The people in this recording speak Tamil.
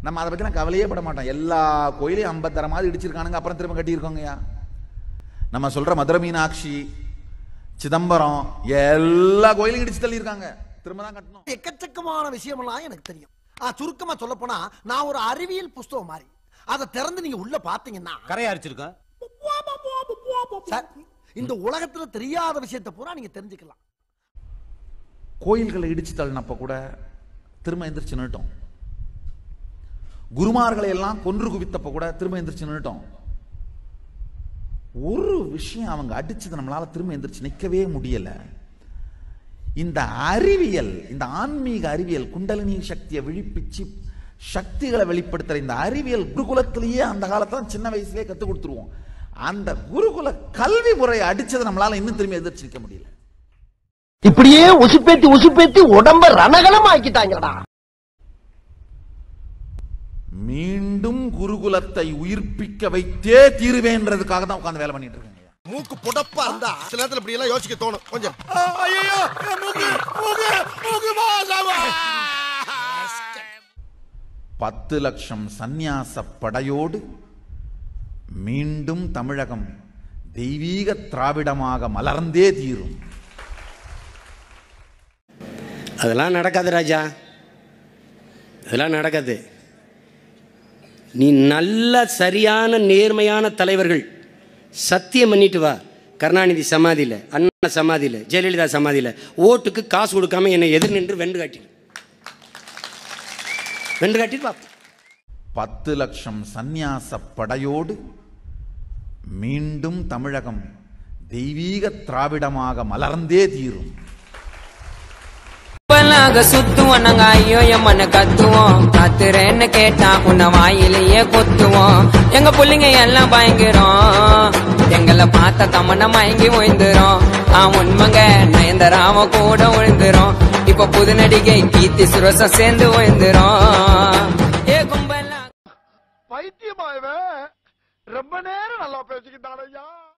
நம்ம அதை பற்றிலாம் கவலையே பட மாட்டோம் எல்லா கோயிலையும் ஐம்பத்தரை மாதிரி இடிச்சிருக்கானுங்க அப்புறம் திரும்ப கட்டியிருக்கோங்கய்யா நம்ம சொல்ற மதுரை மீனாட்சி சிதம்பரம் எல்லா கோயிலையும் இடிச்சு தள்ளியிருக்காங்க திரும்ப தான் கட்டணும் எக்கச்சக்கமான விஷயமெல்லாம் எனக்கு தெரியும் ஆ, சுருக்கமா சொல்ல போனா நான் ஒரு அறிவியல் புஸ்தகம் மாதிரி அதை திறந்து நீங்க உள்ள பாத்தீங்கன்னா கரையா அரிச்சிருக்கேன் சார் இந்த உலகத்துல தெரியாத விஷயத்தை பூரா நீங்க தெரிஞ்சுக்கலாம் கோயில்களை இடிச்சு தள்ளினப்ப கூட திரும்ப எந்திரிச்சு நின்னுட்டோம் குருமார்களை எல்லாம் கொன்று குவித்தப்ப கூட திரும்ப எந்திரிச்சு நின்னுட்டோம் ஒரு விஷயம் அவங்க அடிச்சது நம்மளால திரும்ப எந்திரிச்சு நிக்கவே முடியல இந்த அறிவியல் இந்த ஆன்மீக அறிவியல் குண்டலினி சக்தியை விழிப்பிச்சு சக்திகளை வெளிப்படுத்துற இந்த அறிவியல் குருகுலத்திலேயே அந்த காலத்துல சின்ன வயசுலயே கத்து கொடுத்துருவோம் அந்த குருகுல கல்வி முறையை அடிச்சதை நம்மளால இன்னும் திரும்பி எதிர்த்து நிக்க முடியல இப்படியே உசுப்பேத்தி உசுப்பேத்தி உடம்ப ரணகலம் ஆக்கிட்டாங்கடா மீண்டும் குருகுலத்தை உயிர்ப்பிக்க வைத்தே தீருவேன்றதுக்காக தான் உட்கார்ந்து வேலை பண்ணிட்டு இருக்காங்க மூக்கு புடப்பா இருந்தா சில நேரத்துல இப்படி எல்லாம் யோசிக்க தோணும் கொஞ்சம் பத்து லட்சம் சந்நியாச படையோடு மீண்டும் தமிழகம் தெய்வீக திராவிடமாக மலர்ந்தே தீரும் அதெல்லாம் நடக்காது ராஜா அதெல்லாம் நடக்காது நீ நல்ல சரியான நேர்மையான தலைவர்கள் சத்தியம் பண்ணிட்டு வா கருணாநிதி சமாதியில் அண்ணா சமாதியில் ஜெயலலிதா சமாதியில் ஓட்டுக்கு காசு கொடுக்காம என்னை எதிர் நின்று வென்று காட்டி வென்று காட்டிட்டு வா பத்து லட்சம் சந்நியாச படையோடு மீண்டும் தமிழகம் தெய்வீக திராவிடமாக மலர்ந்தே தீரும் நாங்க சுத்துவோம் நாங்க ஐயோ எம்மன்னு கத்துவோம் கத்துறேன்னு கேட்டா உன்னை வாயிலேயே கொத்துவோம் எங்க புள்ளைங்க எல்லாம் பயங்கரம் எங்களை பார்த்த தமன மயங்கி விழுந்துரும் ஆ உண்மைங்க நயன்தராம கூட விழுந்துரும் இப்ப புது நடிகை கீர்த்தி சுரசம் சேர்ந்து விழுந்துரும் ஏ கும்பெல்லாம் பைத்தியமா இவன் ரொம்ப நேரம் நல்லா பேசிக்கிட்டான் ஐயா